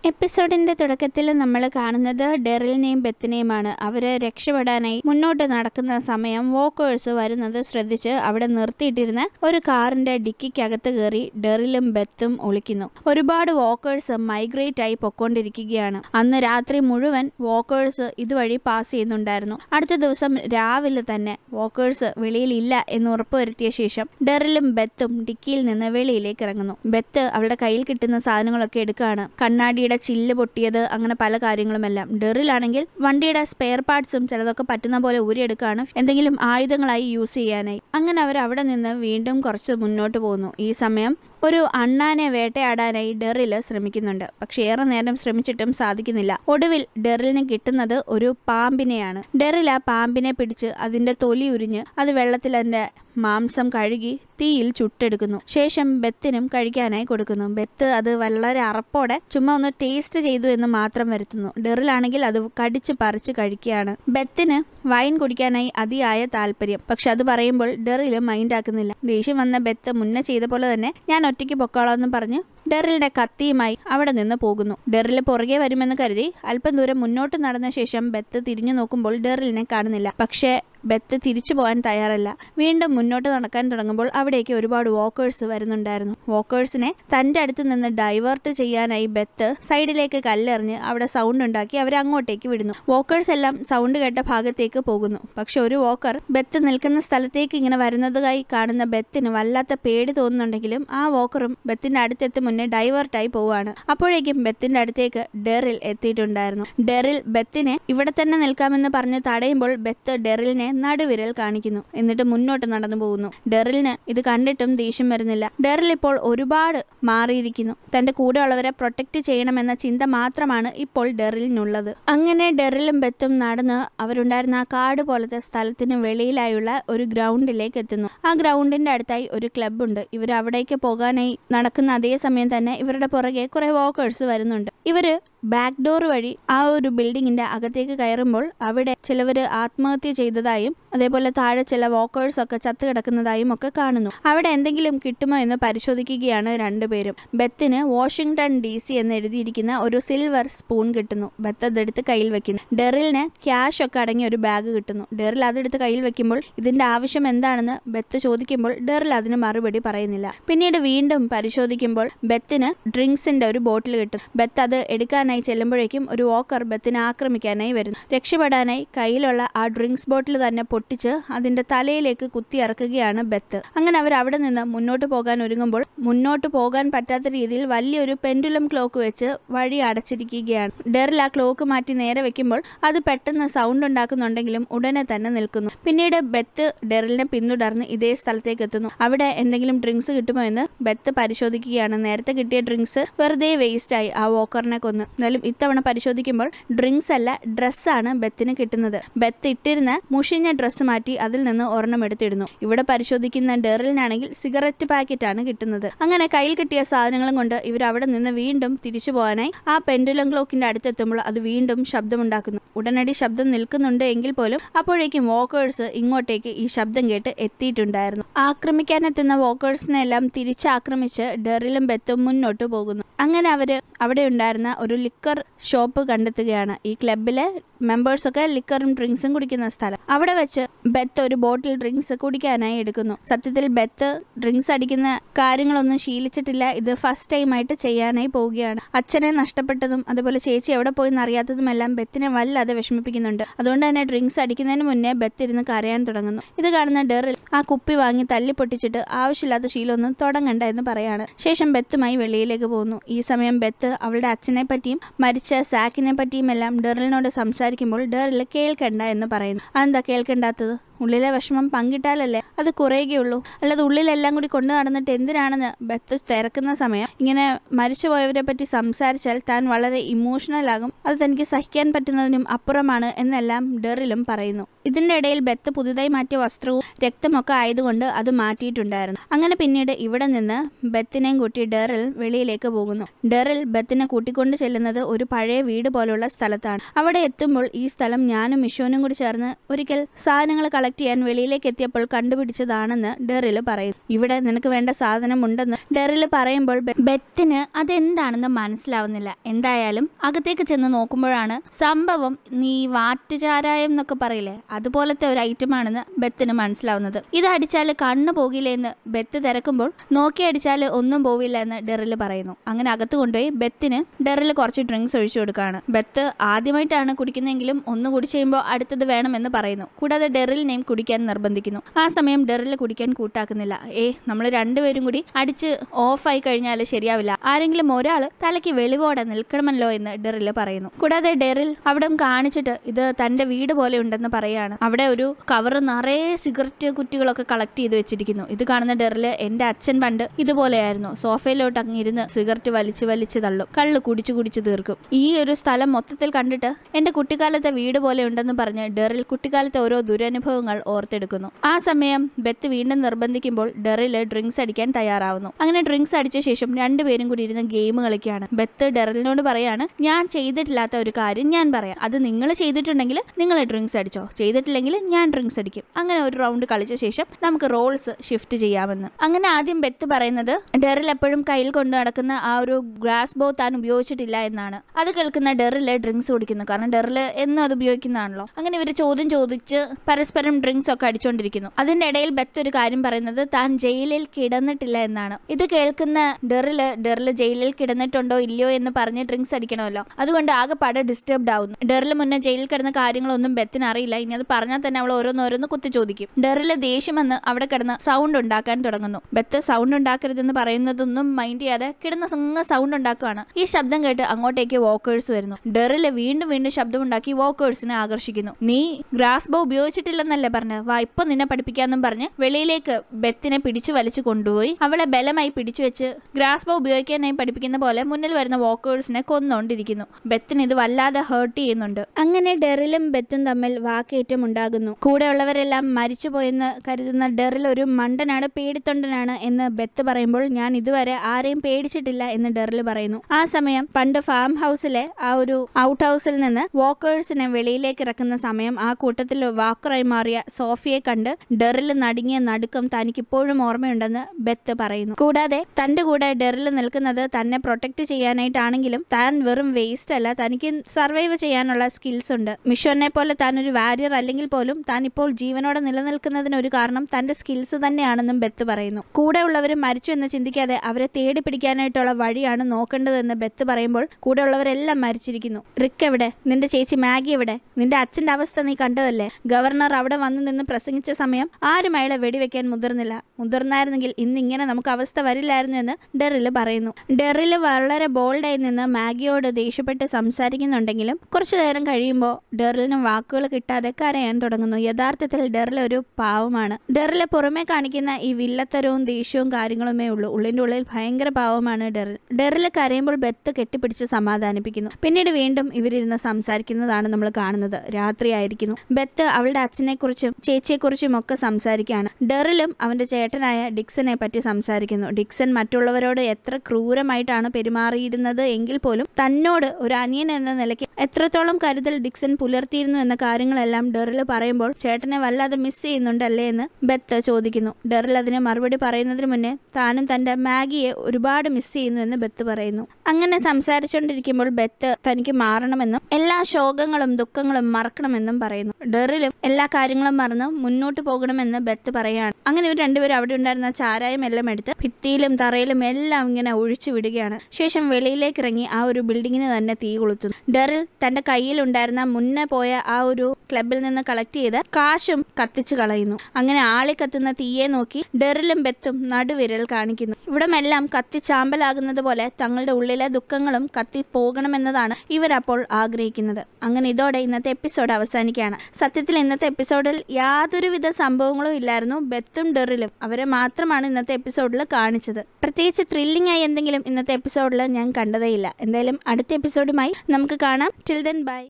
എപ്പിസോഡിന്റെ തുടക്കത്തിൽ നമ്മൾ കാണുന്നത് ഡെറിലിനെയും ബെത്തിനെയുമാണ് അവര് രക്ഷപ്പെടാനായി മുന്നോട്ട് നടക്കുന്ന സമയം വോക്കേഴ്സ് വരുന്നത് ശ്രദ്ധിച്ച് അവിടെ നിർത്തിയിട്ടിരുന്ന ഒരു കാറിന്റെ ഡിക്കിക്കകത്ത് കയറി ഡെറിലും ബെത്തും ഒളിക്കുന്നു ഒരുപാട് വോക്കേഴ്സ് മൈഗ്രേറ്റ് ആയി പൊക്കോണ്ടിരിക്കുകയാണ് അന്ന് രാത്രി മുഴുവൻ വോക്കേഴ്സ് ഇതുവഴി പാസ് ചെയ്യുന്നുണ്ടായിരുന്നു അടുത്ത ദിവസം രാവിലെ തന്നെ വോക്കേഴ്സ് വെളിയിൽ ഇല്ല എന്ന് ഉറപ്പുവരുത്തിയ ശേഷം ഡെറിലും ബെത്തും ഡിക്കിയിൽ നിന്ന് വെളിയിലേക്ക് ഇറങ്ങുന്നു ബെത്ത് അവളുടെ കയ്യിൽ കിട്ടുന്ന സാധനങ്ങളൊക്കെ എടുക്കുകയാണ് കണ്ണാടിയുടെ ചില്ല് പൊട്ടിയത് അങ്ങനെ പല കാര്യങ്ങളുമെല്ലാം ഡെറിലാണെങ്കിൽ വണ്ടിയുടെ സ്പെയർ പാർട്സും ചിലതൊക്കെ പറ്റുന്ന പോലെ ഊരിയെടുക്കുകയാണ് എന്തെങ്കിലും ആയുധങ്ങളായി യൂസ് ചെയ്യാനായി അങ്ങനെ അവർ അവിടെ നിന്ന് വീണ്ടും കുറച്ച് മുന്നോട്ട് പോകുന്നു ഈ സമയം ഒരു അണ്ണാനെ വേട്ടയാടാനായി ഡെറിൽ ശ്രമിക്കുന്നുണ്ട് പക്ഷെ ഏറെ നേരം ശ്രമിച്ചിട്ടും സാധിക്കുന്നില്ല ഒടുവിൽ ഡെറിലിന് കിട്ടുന്നത് ഒരു പാമ്പിനെയാണ് ഡെറിൽ ആ പാമ്പിനെ പിടിച്ച് അതിന്റെ തൊലി ഉരിഞ്ഞ് അത് വെള്ളത്തിൽ അതിന്റെ മാംസം കഴുകി തീയിൽ ചുട്ടെടുക്കുന്നു ശേഷം ബത്തിനും കഴിക്കാനായി കൊടുക്കുന്നു ബത്ത് അത് വളരെ അറപ്പോടെ ചുമ്മാ ഒന്ന് ടേസ്റ്റ് ചെയ്തു എന്ന് മാത്രം വരുത്തുന്നു ഡെറിലാണെങ്കിൽ അത് കടിച്ച് പറിച്ച് കഴിക്കുകയാണ് ബത്തിന് വൈൻ കുടിക്കാനായി അതിയായ താല്പര്യം പക്ഷെ അത് പറയുമ്പോൾ ഡെറിൽ മൈൻഡ് ആക്കുന്നില്ല ദേഷ്യം വന്ന ബത്ത് മുന്നേ ചെയ്ത പോലെ തന്നെ ഞാൻ ഒറ്റയ്ക്ക് പൊക്കോളാം എന്ന് പറഞ്ഞ് ഡെറിലിന്റെ കത്തിയുമായി അവിടെ നിന്ന് പോകുന്നു ഡെറിൽ പുറകെ വരുമെന്ന് കരുതി അല്പം ദൂരം മുന്നോട്ട് നടന്ന ശേഷം ബത്ത് തിരിഞ്ഞു നോക്കുമ്പോൾ ഡെറിലിനെ കാണുന്നില്ല പക്ഷേ ബത്ത് തിരിച്ചു പോകാൻ തയ്യാറല്ല വീണ്ടും മുന്നോട്ട് നടക്കാൻ തുടങ്ങുമ്പോൾ അവിടേക്ക് ഒരുപാട് വോക്കേഴ്സ് വരുന്നുണ്ടായിരുന്നു വോക്കേഴ്സിനെ തന്റെ അടുത്ത് നിന്ന് ഡൈവേർട്ട് ചെയ്യാനായി ബത്ത് സൈഡിലേക്ക് കല്ലെറിഞ്ഞ് അവിടെ സൗണ്ട് ഉണ്ടാക്കി അവരെ അങ്ങോട്ടേക്ക് വിടുന്നു വോക്കേഴ്സ് എല്ലാം സൗണ്ട് കേട്ട ഭാഗത്തേക്ക് പോകുന്നു പക്ഷെ ഒരു വോക്കർ ബത്ത് നിൽക്കുന്ന സ്ഥലത്തേക്ക് ഇങ്ങനെ വരുന്നതായി കാണുന്ന ബത്തിന് വല്ലാത്ത പേടി തോന്നുന്നുണ്ടെങ്കിലും ആ വോക്കറും ബത്തിന്റെ അടുത്തെത്തി മുന്നേ ഡൈവേർട്ടായി പോവാണ് അപ്പോഴേക്കും ബത്തിന്റെ അടുത്തേക്ക് ഡെറിൽ എത്തിയിട്ടുണ്ടായിരുന്നു ഡെറിൽ ബത്തിനെ ഇവിടെ തന്നെ നിൽക്കാമെന്ന് പറഞ്ഞ് തടയുമ്പോൾ ബത്ത് ഡെറിലിനെ നടുവിരൽ കാണിക്കുന്നു എന്നിട്ട് മുന്നോട്ട് നടന്നു പോകുന്നു ഡെറിലിന് ഇത് കണ്ടിട്ടും ദേഷ്യം വരുന്നില്ല ഡെറിൽ ഇപ്പോൾ ഒരുപാട് മാറിയിരിക്കുന്നു തന്റെ കൂടെയുള്ളവരെ പ്രൊട്ടക്ട് ചെയ്യണമെന്ന ചിന്ത മാത്രമാണ് ഇപ്പോൾ ഡെറിലിനുള്ളത് അങ്ങനെ ഡെറിലും ബത്തും നടന്ന് അവരുണ്ടായിരുന്ന ആ കാട് പോലത്തെ സ്ഥലത്തിന് വെളിയിലായുള്ള ഒരു ഗ്രൗണ്ടിലേക്ക് എത്തുന്നു ആ ഗ്രൗണ്ടിന്റെ അടുത്തായി ഒരു ക്ലബ് ഉണ്ട് ഇവർ അവിടേക്ക് പോകാനായി നടക്കുന്ന അതേ സമയം തന്നെ ഇവരുടെ പുറകെ കുറെ വോക്കേഴ്സ് വരുന്നുണ്ട് ഇവര് ബാക്ക് ഡോർ വഴി ആ ഒരു ബിൽഡിങ്ങിന്റെ അകത്തേക്ക് കയറുമ്പോൾ അവിടെ ചിലവര് ആത്മഹത്യ ചെയ്തതായും അതേപോലെ താഴെ ചില വോക്കേഴ്സ് ഒക്കെ ചത്തു കിടക്കുന്നതായും ഒക്കെ കാണുന്നു അവിടെ എന്തെങ്കിലും കിട്ടുമോ എന്ന് പരിശോധിക്കുകയാണ് രണ്ടുപേരും ബത്തിന് വാഷിംഗ്ടൺ ഡി സി എന്ന് എഴുതിയിരിക്കുന്ന ഒരു സിൽവർ സ്പൂൺ കിട്ടുന്നു ബത്ത് അതെടുത്ത് കയ്യിൽ വെക്കുന്നു ഡെറിലിന് ക്യാഷ് ഒക്കെ അടങ്ങിയ ഒരു ബാഗ് കിട്ടുന്നു ഡെറിൽ അതെടുത്ത് കയ്യിൽ വെക്കുമ്പോൾ ഇതിന്റെ ആവശ്യം എന്താണെന്ന് ബത്ത് ചോദിക്കുമ്പോൾ ഡെറിൽ അതിന് മറുപടി പറയുന്നില്ല പിന്നീട് വീണ്ടും പരിശോധിക്കുമ്പോൾ ബത്തിന് ഡ്രിങ്ക്സിന്റെ ഒരു ബോട്ടിൽ കിട്ടും ബത്ത് അത് എടുക്കാനായി ചെല്ലുമ്പോഴേക്കും ഒരു വോക്കർ ബത്തിനെ ആക്രമിക്കാനായി വരുന്നു രക്ഷപ്പെടാനായി കയ്യിലുള്ള ആ ഡ്രിങ്ക്സ് ബോട്ടിൽ തന്നെ പൊട്ടിച്ച് അതിന്റെ തലയിലേക്ക് കുത്തി ഇറക്കുകയാണ് ബത്ത് അങ്ങനെ അവർ അവിടെ നിന്ന് മുന്നോട്ട് പോകാൻ ഒരുങ്ങുമ്പോൾ മുന്നോട്ട് പോകാൻ പറ്റാത്ത രീതിയിൽ വലിയൊരു പെൻഡുലം ക്ലോക്ക് വെച്ച് വഴി അടച്ചിരിക്കുകയാണ് ഡെറിൽ ആ ക്ലോക്ക് മാറ്റി നേരെ വെക്കുമ്പോൾ അത് പെട്ടെന്ന് സൗണ്ട് ഉണ്ടാക്കുന്നുണ്ടെങ്കിലും ഉടനെ തന്നെ നിൽക്കുന്നു പിന്നീട് ബത്ത് ഡെറിലിനെ പിന്തുടർന്ന് ഇതേ സ്ഥലത്തേക്ക് എത്തുന്നു അവിടെ എന്തെങ്കിലും ഡ്രിങ്ക്സ് കിട്ടുമോ എന്ന് ബത്ത് പരിശോധിക്കുകയാണ് നേരത്തെ കിട്ടിയ ഡ്രിങ്ക്സ് വെറുതെ വേസ്റ്റ് ആയി ആ വോക്കറിനെ കൊന്ന് എന്നാലും ഇത്തവണ പരിശോധിക്കുമ്പോൾ ഡ്രിങ്ക്സ് അല്ല ഡ്രസ്സാണ് ബത്തിന് കിട്ടുന്നത് ബത്ത് ഇട്ടിരുന്ന മുഷിഞ്ഞ ഡ്രസ്സ് മാറ്റി അതിൽ നിന്ന് ഒരെണ്ണം എടുത്തിടുന്നു ഇവിടെ പരിശോധിക്കുന്ന ഡെറിലിനാണെങ്കിൽ സിഗരറ്റ് പാക്കറ്റ് ആണ് കിട്ടുന്നത് അങ്ങനെ കയ്യിൽ കിട്ടിയ സാധനങ്ങളും കൊണ്ട് ഇവർ അവിടെ നിന്ന് വീണ്ടും തിരിച്ചു പോകാനായി ആ പെൻഡുലം ക്ലോക്കിന്റെ അടുത്തെത്തുമ്പോൾ അത് വീണ്ടും ശബ്ദമുണ്ടാക്കുന്നു ഉടനടി ശബ്ദം നിൽക്കുന്നുണ്ട് എങ്കിൽ പോലും അപ്പോഴേക്കും വോക്കേഴ്സ് ഇങ്ങോട്ടേക്ക് ഈ ശബ്ദം കേട്ട് എത്തിയിട്ടുണ്ടായിരുന്നു ആക്രമിക്കാനെത്തുന്ന വോക്കേഴ്സിനെ എല്ലാം തിരിച്ചാക്രമിച്ച് ഡെറിലും ബെത്തും മുന്നോട്ട് പോകുന്നു അങ്ങനെ അവര് അവിടെ ഉണ്ടായിരുന്ന ഒരു ലിക്കർ ഷോപ്പ് കണ്ടെത്തുകയാണ് ഈ ക്ലബിലെ മെമ്പേഴ്സ് ഒക്കെ ലിക്കറും ഡ്രിങ്ക്സും കുടിക്കുന്ന സ്ഥലം അവിടെ വെച്ച് ബെത്ത് ഒരു ബോട്ടിൽ ഡ്രിങ്ക്സ് കുടിക്കാനായി എടുക്കുന്നു സത്യത്തിൽ ബെത്ത് ഡ്രിങ്ക്സ് അടിക്കുന്ന കാര്യങ്ങളൊന്നും ശീലിച്ചിട്ടില്ല ഇത് ഫസ്റ്റ് ടൈം ആയിട്ട് ചെയ്യാനായി പോവുകയാണ് അച്ഛനെ നഷ്ടപ്പെട്ടതും അതുപോലെ ചേച്ചി എവിടെ പോയി എന്നറിയാത്തതുമെല്ലാം ബത്തിനെ വല്ലാതെ വിഷമിപ്പിക്കുന്നുണ്ട് അതുകൊണ്ട് തന്നെ ഡ്രിങ്ക്സ് അടിക്കുന്നതിന് മുന്നേ ബത്ത് ഇരുന്ന് കരയാൻ തുടങ്ങുന്നു ഇത് കാണുന്ന ഡെറിൽ ആ കുപ്പി വാങ്ങി തല്ലി പൊട്ടിച്ചിട്ട് ആവശ്യമില്ലാത്ത ശീലമൊന്നും തുടങ്ങണ്ട എന്ന് പറയാണ് ശേഷം ബത്തുമായി വെളിയിലേക്ക് പോകുന്നു ഈ സമയം ബത്ത് അവളുടെ അച്ഛനെ പറ്റിയും മരിച്ച സാക്കിനെ പറ്റിയും എല്ലാം ഡെറിലിനോട് സംസാരിക്കുമ്പോൾ ഡെറിൽ കേൾക്കണ്ട എന്ന് പറയുന്നു അതെന്താ കേൾക്കണ്ടാത്തത് ഉള്ളിലെ വിഷമം പങ്കിട്ടാലല്ലേ അത് കുറയുകയുള്ളൂ അല്ലാതെ ഉള്ളിലെല്ലാം കൂടി കൊണ്ടു നടന്നിട്ട് എന്തിനാണെന്ന് ബത്ത് തിരക്കുന്ന സമയം ഇങ്ങനെ മരിച്ചുപോയവരെ പറ്റി സംസാരിച്ചാൽ താൻ വളരെ ഇമോഷണൽ ആകും അത് തനിക്ക് സഹിക്കാൻ പറ്റുന്നതിനും അപ്പുറമാണ് എന്നെല്ലാം ഡെറിലും പറയുന്നു ഇതിന്റെ ഇടയിൽ ബത്ത് പുതുതായി മാറ്റിയ വസ്ത്രവും രക്തമൊക്കെ ആയതുകൊണ്ട് അത് മാറ്റിയിട്ടുണ്ടായിരുന്നു അങ്ങനെ പിന്നീട് ഇവിടെ നിന്ന് ബത്തിനെയും കൂട്ടി ഡെറിൽ വെളിയിലേക്ക് പോകുന്നു ഡെറിൽ ബത്തിനെ കൂട്ടിക്കൊണ്ട് ചെല്ലുന്നത് ഒരു പഴയ വീട് പോലുള്ള സ്ഥലത്താണ് അവിടെ എത്തുമ്പോൾ ഈ സ്ഥലം ഞാനും മിഷോനും കൂടി ചേർന്ന് ഒരിക്കൽ സാധനങ്ങൾ കളക്ട് കളക്ട് ചെയ്യാൻ വെളിയിലേക്ക് എത്തിയപ്പോൾ കണ്ടുപിടിച്ചതാണെന്ന് ഡെറിൽ പറയും ഇവിടെ നിനക്ക് വേണ്ട സാധനം ഉണ്ടെന്ന് ഡെറിൽ പറയുമ്പോൾ ബെ- ബെത്തിന് അതെന്താണെന്ന് മനസ്സിലാവുന്നില്ല എന്തായാലും അകത്തേക്ക് ചെന്ന് നോക്കുമ്പോഴാണ് സംഭവം നീ വാറ്റുചാരായം എന്നൊക്കെ പറയില്ലേ അതുപോലത്തെ ഒരു ഐറ്റം ആണെന്ന് ബെത്തിന് മനസ്സിലാവുന്നത് ഇത് അടിച്ചാൽ കണ്ണ് പോകില്ല എന്ന് ബെത്ത് തിരക്കുമ്പോൾ നോക്കി അടിച്ചാൽ ഒന്നും പോവില്ല എന്ന് ഡെറിൽ പറയുന്നു അങ്ങനെ അകത്ത് കൊണ്ടുപോയി ബെത്തിന് ഡെറിൽ കുറച്ച് ഡ്രിങ്ക്സ് ഒഴിച്ചു കൊടുക്കുകയാണ് ബെത്ത് ആദ്യമായിട്ടാണ് കുടിക്കുന്നതെങ്കിലും ഒന്ന് കുടിച്ച് കഴിയുമ്പോൾ അടുത്തത് വേണമെന്ന് പറയുന്നു കൂടാതെ ഡെറിലിനെയും കുടിക്കാൻ നിർബന്ധിക്കുന്നു ആ സമയം ഡെറിൽ കുടിക്കാൻ കൂട്ടാക്കുന്നില്ല ഏ നമ്മൾ രണ്ടുപേരും കൂടി അടിച്ച് ഓഫായി കഴിഞ്ഞാൽ ശരിയാവില്ല ആരെങ്കിലും ഒരാൾ തലയ്ക്ക് വെളിവോടെ നിൽക്കണമല്ലോ എന്ന് ഡെറിൽ പറയുന്നു കൂടാതെ ഡെറിൽ അവിടെ കാണിച്ചിട്ട് ഇത് തന്റെ വീട് പോലെ ഉണ്ടെന്ന് പറയാണ് അവിടെ ഒരു കവർ നിറയെ സിഗരറ്റ് കുറ്റികളൊക്കെ കളക്ട് ചെയ്ത് വെച്ചിരിക്കുന്നു ഇത് കാണുന്ന ഡെറിൽ എന്റെ അച്ഛൻ പണ്ട് ഇതുപോലെയായിരുന്നു സോഫയിലോട്ട് അങ്ങ് ഇരുന്ന് സിഗരറ്റ് വലിച്ചു വലിച്ചു തള്ളും കള്ള് കുടിച്ചു കുടിച്ചു തീർക്കും ഈ ഒരു സ്ഥലം മൊത്തത്തിൽ കണ്ടിട്ട് എന്റെ കുട്ടിക്കാലത്തെ വീട് പോലെ ഉണ്ടെന്ന് പറഞ്ഞ് ഡെറിൽ കുട്ടിക്കാലത്തെ ഓരോ ദുരനുഭവങ്ങൾ ഓർത്തെടുക്കുന്നു ആ സമയം ബെത്ത് വീണ്ടും നിർബന്ധിക്കുമ്പോൾ ഡെറിൽ ഡ്രിങ്ക്സ് അടിക്കാൻ തയ്യാറാവുന്നു അങ്ങനെ ഡ്രിങ്ക്സ് അടിച്ച ശേഷം രണ്ടുപേരും കൂടി ഇരുന്ന് ഗെയിം കളിക്കുകയാണ് ബെത്ത് ഡെറിലിനോട് പറയാണ് ഞാൻ ചെയ്തിട്ടില്ലാത്ത ഒരു കാര്യം ഞാൻ പറയാം അത് നിങ്ങൾ ചെയ്തിട്ടുണ്ടെങ്കിൽ നിങ്ങൾ ഡ്രിങ്ക്സ് അടിച്ചോ ചെയ്തിട്ടില്ലെങ്കിൽ ഞാൻ ഡ്രിങ്ക്സ് അടിക്കും അങ്ങനെ ഒരു റൗണ്ട് കളിച്ച ശേഷം നമുക്ക് റോൾസ് ഷിഫ്റ്റ് ചെയ്യാമെന്ന് അങ്ങനെ ആദ്യം ബെത്ത് പറയുന്നത് ഡെറിൽ എപ്പോഴും കയ്യിൽ കൊണ്ട് നടക്കുന്ന ആ ഒരു ഗ്രാസ് ബോ താൻ ഉപയോഗിച്ചിട്ടില്ല എന്നാണ് അത് കേൾക്കുന്ന ഡെറില് ഡ്രിങ്ക്സ് കുടിക്കുന്നു കാരണം ഡെറില് എന്നും അത് ഉപയോഗിക്കുന്നതാണല്ലോ അങ്ങനെ ഇവർ ചോദ്യം ചോദിച്ച് പരസ്പരം ഡ്രിങ്ക്സ് ഒക്കെ അടിച്ചുകൊണ്ടിരിക്കുന്നു അതിന്റെ ഇടയിൽ ബെത്ത് ഒരു കാര്യം പറയുന്നത് താൻ ജയിലിൽ കിടന്നിട്ടില്ല എന്നാണ് ഇത് കേൾക്കുന്ന ഡെറില് ഡെറില് ജയിലിൽ കിടന്നിട്ടുണ്ടോ ഇല്ലയോ എന്ന് പറഞ്ഞ് ഡ്രിങ്ക്സ് അടിക്കണമല്ലോ അതുകൊണ്ട് ആകെ പട ഡിസ്റ്റർബ്ഡ് ആവുന്നു ഡെറിൽ മുന്നേ ജയിലിൽ കിടന്ന കാര്യങ്ങളൊന്നും ബെത്തിന് അറിയില്ല ഇനി അത് പറഞ്ഞാൽ തന്നെ അവൾ ഓരോന്നോരോന്ന് കുത്തി ചോദിക്കും ഡെറില് ദേഷ്യമെന്ന് അവിടെ കിടന്ന് സൗണ്ട് ഉണ്ടാക്കാൻ തുടങ്ങുന്നു ബെത്ത് സൗണ്ട് ഉണ്ടാക്കരുതെന്ന് പറയുന്നതൊന്നും മൈൻഡ് ചെയ്യാതെ കിടന്ന സിംഗ സൗണ്ട് ഉണ്ടാക്കുകയാണ് ഈ ശബ്ദം കേട്ട് അങ്ങോട്ടേക്ക് വോക്കേഴ്സ് വരുന്നു ഡെറില് വീണ്ടും വീണ്ടും ശബ്ദമുണ്ടാക്കി വോക്കേഴ്സിനെ ആകർഷിക്കുന്നു നീ ഗ്രാസ് ബോ ഉപയോഗിച്ചിട്ടില്ലെന്നല്ലേ പറഞ്ഞത് വാ ഇപ്പൊ നിന്നെ പഠിപ്പിക്കാന്നും പറഞ്ഞ് വെളിയിലേക്ക് ബെത്തിനെ പിടിച്ചു വലിച്ചു കൊണ്ടുപോയി അവളെ ബലമായി പിടിച്ചു വെച്ച് ഗ്രാസ് ബോ ഉപയോഗിക്കാനായി പഠിപ്പിക്കുന്ന പോലെ മുന്നിൽ വരുന്ന വോക്കേഴ്സിനെ കൊന്നുകൊണ്ടിരിക്കുന്നു ബെത്തിന് ഇത് വല്ലാതെ ഹേർട്ട് ചെയ്യുന്നുണ്ട് അങ്ങനെ ഡെറിലും ബെത്തും തമ്മിൽ വാക്കേറ്റം ഉണ്ടാകുന്നു കൂടെയുള്ളവരെല്ലാം മരിച്ചുപോയെന്ന് കരുതുന്ന ഡെറിൽ ഒരു മണ്ടനാണ് പേടിത്തൊണ്ടനാണ് എന്ന് ബെത്ത് പറയുമ്പോൾ ഞാൻ ഇതുവരെ ആരെയും പേടിച്ചിട്ടില്ല എന്ന് ഡെറിൽ പറയുന്നു ആ സമയം പണ്ട് ഫാം ഹൗസിലെ ആ ഒരു ഔട്ട് ഹൗസിൽ നിന്ന് വോക്കേഴ്സിനെ വെളിയിലേക്ക് ഇറക്കുന്ന സമയം ആ കൂട്ടത്തിൽ വാക്കറായി മാറിയ സോഫിയെ കണ്ട് ഡെറിൽ നടുങ്ങിയ നടുക്കം തനിക്ക് ഇപ്പോഴും ഓർമ്മയുണ്ടെന്ന് ബെത്ത് പറയുന്നു കൂടാതെ തന്റെ കൂടെ ഡെറിൽ നിൽക്കുന്നത് തന്നെ പ്രൊട്ടക്ട് ചെയ്യാനായിട്ടാണെങ്കിലും താൻ വെറും വേസ്റ്റ് അല്ല തനിക്ക് സർവൈവ് ചെയ്യാനുള്ള സ്കിൽസ് ഉണ്ട് മിഷോനെ പോലെ താൻ ഒരു വാരിയർ അല്ലെങ്കിൽ പോലും താൻ ഇപ്പോൾ ജീവനോടെ നിലനിൽക്കുന്നതിന് ഒരു കാരണം തന്റെ സ്കിൽസ് തന്നെയാണെന്നും ബെത്ത് പറയുന്നു കൂടെയുള്ളവർ മരിച്ചു എന്ന് ചിന്തിക്കാതെ അവരെ തേടി പിടിക്കാനായിട്ടുള്ള വഴിയാണ് നോക്കേണ്ടതെന്ന് ബെത്ത് പറയുമ്പോൾ കൂടെയുള്ളവരെല്ലാം മരിച്ചിരിക്കുന്നു റിക്ക് എവിടെ നിന്റെ ചേച്ചി മാഗി എവിടെ നിന്റെ അച്ഛന്റെ അവസ്ഥ നീ കണ്ടതല്ലേ ഗവർണർ അവിടെ വന്നു നിന്ന് പ്രസംഗിച്ച സമയം ആരും അയാളെ വെടിവെക്കാൻ മുതിർന്നില്ല മുതിർന്നായിരുന്നെങ്കിൽ ഇന്ന് ഇങ്ങനെ നമുക്ക് അവസ്ഥ വരില്ലായിരുന്നു എന്ന് ഡെറില് പറയുന്നു ഡെറില് വളരെ ബോൾഡായി നിന്ന് മാഗിയോട് ദേഷ്യപ്പെട്ട് സംസാരിക്കുന്നുണ്ടെങ്കിലും കുറച്ചു നേരം കഴിയുമ്പോൾ ഡെറിലിന് വാക്കുകൾ കിട്ടാതെ കരയാൻ തുടങ്ങുന്നു യഥാർത്ഥത്തിൽ ഡെറിൽ ഒരു പാവമാണ് ഡെറിലെ പുറമെ കാണിക്കുന്ന ഈ വില്ലത്തരവും ദേഷ്യവും കാര്യങ്ങളുമേ ഉള്ളൂ ഉള്ളിന്റെ ഉള്ളിൽ ഭയങ്കര പാവമാണ് ഡെറിൽ ഡെറിൽ കരയുമ്പോൾ ബെത്ത് കെട്ടിപ്പിടിച്ച് സമാധാനിപ്പിക്കുന്നു പിന്നീട് വീണ്ടും ഇവരിരുന്ന് സംസാരിക്കുന്നതാണ് നമ്മൾ കാണുന്നത് രാത്രിയായിരിക്കുന്നു ബെത്ത് അവളുടെ അച്ഛനെക്കുറിച്ചും ചേച്ചിയെക്കുറിച്ചും ഒക്കെ സംസാരിക്കുകയാണ് ഡെറിലും അവന്റെ ചേട്ടനായ ഡിക്സനെ പറ്റി സംസാരിക്കുന്നു ഡിക്സൺ മറ്റുള്ളവരോട് എത്ര ക്രൂരമായിട്ടാണ് പെരുമാറിയിരുന്നത് എങ്കിൽ പോലും തന്നോട് ഒരു അനിയൻ എന്ന നിലയ്ക്ക് എത്രത്തോളം കരുതൽ ഡിക്സൺ പുലർത്തിയിരുന്നു എന്ന കാര്യങ്ങളെല്ലാം ഡെറിൽ പറയുമ്പോൾ ചേട്ടനെ വല്ലാതെ മിസ് ചെയ്യുന്നുണ്ടല്ലേ എന്ന് ബെത്ത് ചോദിക്കുന്നു ഡെറിൽ അതിന് മറുപടി പറയുന്നതിന് മുന്നേ താനും തന്റെ മാഗിയെ ഒരുപാട് മിസ് ചെയ്യുന്നു എന്ന് ബെത്ത് പറയുന്നു അങ്ങനെ സംസാരിച്ചുകൊണ്ടിരിക്കുമ്പോൾ ബെത്ത് തനിക്ക് മാറണമെന്നും എല്ലാ ശോകങ്ങളും ദുഃഖങ്ങളും മറക്കണമെന്നും പറയുന്നു ഡെറിലും എല്ലാ കാര്യങ്ങളും മറന്ന് മുന്നോട്ട് പോകണമെന്ന് ബെത്ത് പറയാണ് അങ്ങനെ ഇവർ രണ്ടുപേരും അവിടെ ഉണ്ടായിരുന്ന ചാരായം എല്ലാം എടുത്ത് ഭിത്തിയിലും തറയിലും എല്ലാം ഇങ്ങനെ ഒഴിച്ചു വിടുകയാണ് ശേഷം വെളിയിലേക്ക് ഇറങ്ങി ആ ഒരു ബിൽഡിങ്ങിന് തന്നെ തീ കൊളുത്തുന്നു ഡെറിൽ തന്റെ കയ്യിലുണ്ടായിരുന്ന മുന്നേ പോയ ആ ഒരു ക്ലബിൽ നിന്ന് കളക്ട് ചെയ്ത് കാശും കത്തിച്ചു കളയുന്നു അങ്ങനെ ആളി കത്തുന്ന തീയെ നോക്കി ഡെറിലും ബെത്തും നടുവിരൽ കാണിക്കുന്നു ഇവിടമെല്ലാം കത്തിച്ചാമ്പലാകുന്നത് പോലെ തങ്ങളുടെ ഉള്ളിലെ ദുഃഖങ്ങളും കത്തി പോകണമെന്നതാണ് ഇവരപ്പോൾ ആഗ്രഹിക്കുന്നത് അങ്ങനെ ഇതോടെ ഇന്നത്തെ എപ്പിസോഡ് അവസാനിക്കുകയാണ് സത്യത്തിൽ ഇന്നത്തെ എപ്പിസോഡിൽ യാതൊരുവിധ സംഭവങ്ങളും ഇല്ലായിരുന്നു ബെത്തും ഡെറിലും അവരെ മാത്രമാണ് ഇന്നത്തെ എപ്പിസോഡിൽ കാണിച്ചത് പ്രത്യേകിച്ച് ത്രില്ലിംഗ് ആയി എന്തെങ്കിലും ഇന്നത്തെ എപ്പിസോഡിൽ ഞാൻ കണ്ടതേയില്ല എന്തായാലും അടുത്ത എപ്പിസോഡുമായി നമുക്ക് കാണാം ടിൽ ദെൻ ബൈ